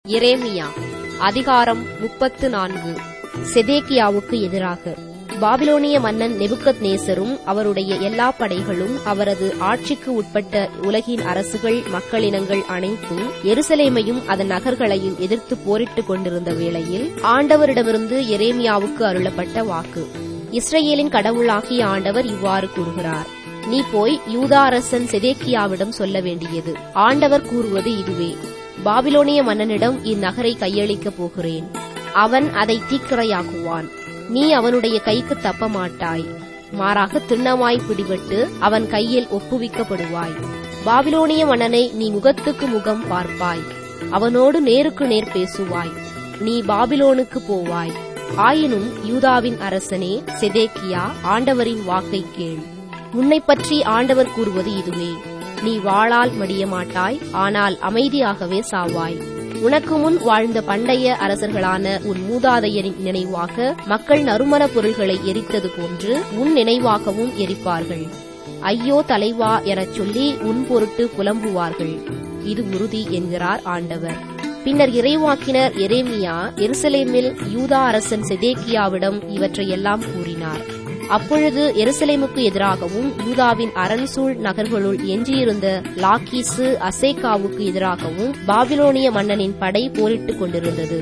எரேமியா அதிகாரம் முப்பத்து நான்கு செதேக்கியாவுக்கு எதிராக பாபிலோனிய மன்னன் நெபுக்கத் நேசரும் அவருடைய எல்லா படைகளும் அவரது ஆட்சிக்கு உட்பட்ட உலகின் அரசுகள் மக்களினங்கள் அனைத்தும் எருசலேமையும் அதன் நகர்களையும் எதிர்த்து போரிட்டுக் கொண்டிருந்த வேளையில் ஆண்டவரிடமிருந்து எரேமியாவுக்கு அருளப்பட்ட வாக்கு இஸ்ரேலின் கடவுளாகிய ஆண்டவர் இவ்வாறு கூறுகிறார் நீ போய் யூதா அரசன் செதேக்கியாவிடம் சொல்ல வேண்டியது ஆண்டவர் கூறுவது இதுவே பாபிலோனிய மன்னனிடம் இந்நகரை கையளிக்கப் போகிறேன் அவன் அதை தீக்கிரையாக்குவான் நீ அவனுடைய கைக்கு தப்ப மாட்டாய் மாறாக திண்ணமாய் பிடிபட்டு அவன் கையில் ஒப்புவிக்கப்படுவாய் பாபிலோனிய மன்னனை நீ முகத்துக்கு முகம் பார்ப்பாய் அவனோடு நேருக்கு நேர் பேசுவாய் நீ பாபிலோனுக்கு போவாய் ஆயினும் யூதாவின் அரசனே செதேக்கியா ஆண்டவரின் வாக்கை கேள் உன்னை பற்றி ஆண்டவர் கூறுவது இதுவே நீ வாளால் மடிய மாட்டாய் ஆனால் அமைதியாகவே சாவாய் உனக்கு முன் வாழ்ந்த பண்டைய அரசர்களான உன் மூதாதையரின் நினைவாக மக்கள் நறுமண பொருள்களை எரித்தது போன்று உன் நினைவாகவும் எரிப்பார்கள் ஐயோ தலைவா எனச் சொல்லி உன் பொருட்டு புலம்புவார்கள் இது உறுதி என்கிறார் ஆண்டவர் பின்னர் இறைவாக்கினர் எரேமியா எருசலேமில் யூதா அரசன் செதேக்கியாவிடம் இவற்றையெல்லாம் கூறினார் அப்பொழுது எருசலேமுக்கு எதிராகவும் யூதாவின் அரண்சூழ் நகர்களுள் எஞ்சியிருந்த லாக்கீசு அசேக்காவுக்கு எதிராகவும் பாபிலோனிய மன்னனின் படை போரிட்டுக் கொண்டிருந்தது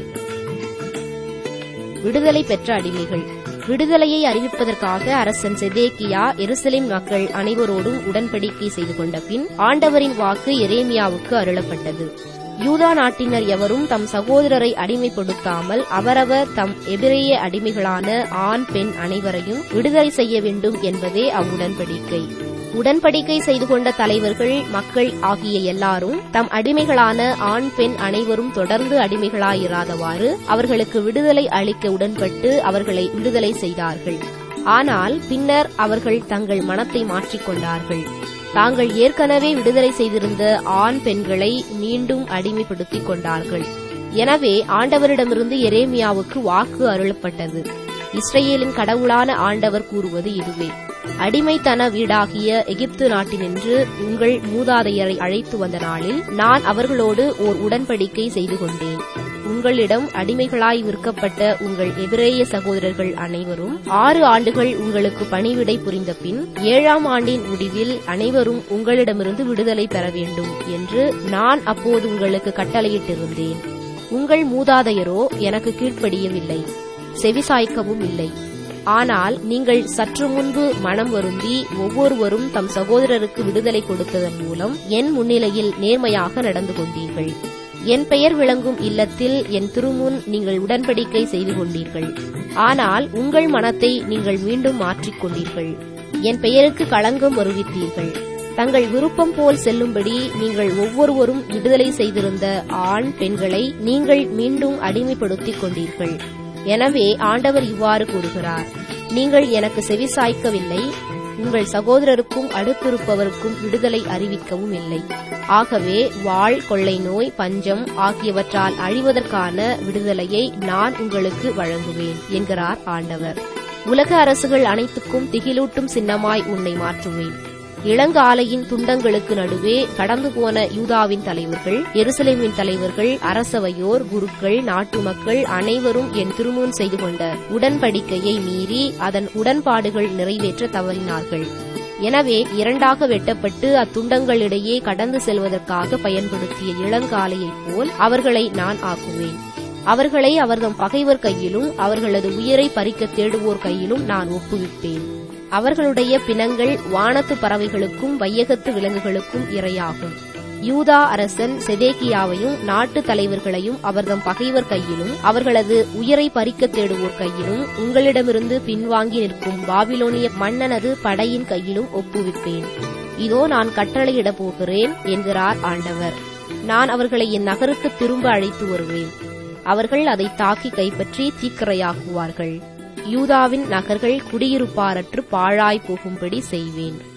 விடுதலை பெற்ற அடிமைகள் விடுதலையை அறிவிப்பதற்காக அரசன் செதேக்கியா எருசலேம் மக்கள் அனைவரோடும் உடன்படிக்கை செய்து கொண்ட பின் ஆண்டவரின் வாக்கு எரேமியாவுக்கு அருளப்பட்டது யூதா நாட்டினர் எவரும் தம் சகோதரரை அடிமைப்படுத்தாமல் அவரவர் தம் எபிரேய அடிமைகளான ஆண் பெண் அனைவரையும் விடுதலை செய்ய வேண்டும் என்பதே அவ்வுடன்படிக்கை உடன்படிக்கை செய்து கொண்ட தலைவர்கள் மக்கள் ஆகிய எல்லாரும் தம் அடிமைகளான ஆண் பெண் அனைவரும் தொடர்ந்து அடிமைகளாயிராதவாறு அவர்களுக்கு விடுதலை அளிக்க உடன்பட்டு அவர்களை விடுதலை செய்தார்கள் ஆனால் பின்னர் அவர்கள் தங்கள் மனத்தை மாற்றிக்கொண்டார்கள் தாங்கள் ஏற்கனவே விடுதலை செய்திருந்த ஆண் பெண்களை மீண்டும் அடிமைப்படுத்திக் கொண்டார்கள் எனவே ஆண்டவரிடமிருந்து எரேமியாவுக்கு வாக்கு அருளப்பட்டது இஸ்ரேலின் கடவுளான ஆண்டவர் கூறுவது இதுவே அடிமைத்தன வீடாகிய எகிப்து நாட்டினின்று உங்கள் மூதாதையரை அழைத்து வந்த நாளில் நான் அவர்களோடு ஓர் உடன்படிக்கை செய்து கொண்டேன் உங்களிடம் அடிமைகளாய் விற்கப்பட்ட உங்கள் எபிரேய சகோதரர்கள் அனைவரும் ஆறு ஆண்டுகள் உங்களுக்கு பணிவிடை புரிந்த பின் ஏழாம் ஆண்டின் முடிவில் அனைவரும் உங்களிடமிருந்து விடுதலை பெற வேண்டும் என்று நான் அப்போது உங்களுக்கு கட்டளையிட்டிருந்தேன் உங்கள் மூதாதையரோ எனக்கு கீழ்ப்படியவில்லை செவிசாய்க்கவும் இல்லை ஆனால் நீங்கள் சற்று முன்பு மனம் வருந்தி ஒவ்வொருவரும் தம் சகோதரருக்கு விடுதலை கொடுத்ததன் மூலம் என் முன்னிலையில் நேர்மையாக நடந்து கொண்டீர்கள் என் பெயர் விளங்கும் இல்லத்தில் என் திருமுன் நீங்கள் உடன்படிக்கை செய்து கொண்டீர்கள் ஆனால் உங்கள் மனத்தை நீங்கள் மீண்டும் மாற்றிக்கொண்டீர்கள் என் பெயருக்கு களங்கம் வருவித்தீர்கள் தங்கள் விருப்பம் போல் செல்லும்படி நீங்கள் ஒவ்வொருவரும் விடுதலை செய்திருந்த ஆண் பெண்களை நீங்கள் மீண்டும் அடிமைப்படுத்திக் கொண்டீர்கள் எனவே ஆண்டவர் இவ்வாறு கூறுகிறார் நீங்கள் எனக்கு செவிசாய்க்கவில்லை உங்கள் சகோதரருக்கும் அடுத்திருப்பவருக்கும் விடுதலை அறிவிக்கவும் இல்லை ஆகவே வாழ் கொள்ளை நோய் பஞ்சம் ஆகியவற்றால் அழிவதற்கான விடுதலையை நான் உங்களுக்கு வழங்குவேன் என்கிறார் ஆண்டவர் உலக அரசுகள் அனைத்துக்கும் திகிலூட்டும் சின்னமாய் உன்னை மாற்றுவேன் இளங்காலையின் துண்டங்களுக்கு நடுவே கடந்து போன யூதாவின் தலைவர்கள் எருசலேமின் தலைவர்கள் அரசவையோர் குருக்கள் நாட்டு மக்கள் அனைவரும் என் திருமுன் செய்து கொண்ட உடன்படிக்கையை மீறி அதன் உடன்பாடுகள் நிறைவேற்ற தவறினார்கள் எனவே இரண்டாக வெட்டப்பட்டு அத்துண்டங்களிடையே கடந்து செல்வதற்காக பயன்படுத்திய இளங்காலையைப் போல் அவர்களை நான் ஆக்குவேன் அவர்களை அவர்தம் பகைவர் கையிலும் அவர்களது உயிரை பறிக்க தேடுவோர் கையிலும் நான் ஒப்புவிப்பேன் அவர்களுடைய பிணங்கள் வானத்து பறவைகளுக்கும் வையகத்து விலங்குகளுக்கும் இரையாகும் யூதா அரசன் செதேக்கியாவையும் நாட்டு தலைவர்களையும் அவர்தம் பகைவர் கையிலும் அவர்களது உயிரை பறிக்க தேடுவோர் கையிலும் உங்களிடமிருந்து பின்வாங்கி நிற்கும் பாபிலோனிய மன்னனது படையின் கையிலும் ஒப்புவிப்பேன் இதோ நான் கட்டளையிடப் போகிறேன் என்கிறார் ஆண்டவர் நான் அவர்களை என் நகருக்கு திரும்ப அழைத்து வருவேன் அவர்கள் அதை தாக்கி கைப்பற்றி தீக்கிரையாக்குவார்கள் யூதாவின் நகர்கள் குடியிருப்பாரற்று பாழாய் போகும்படி செய்வேன்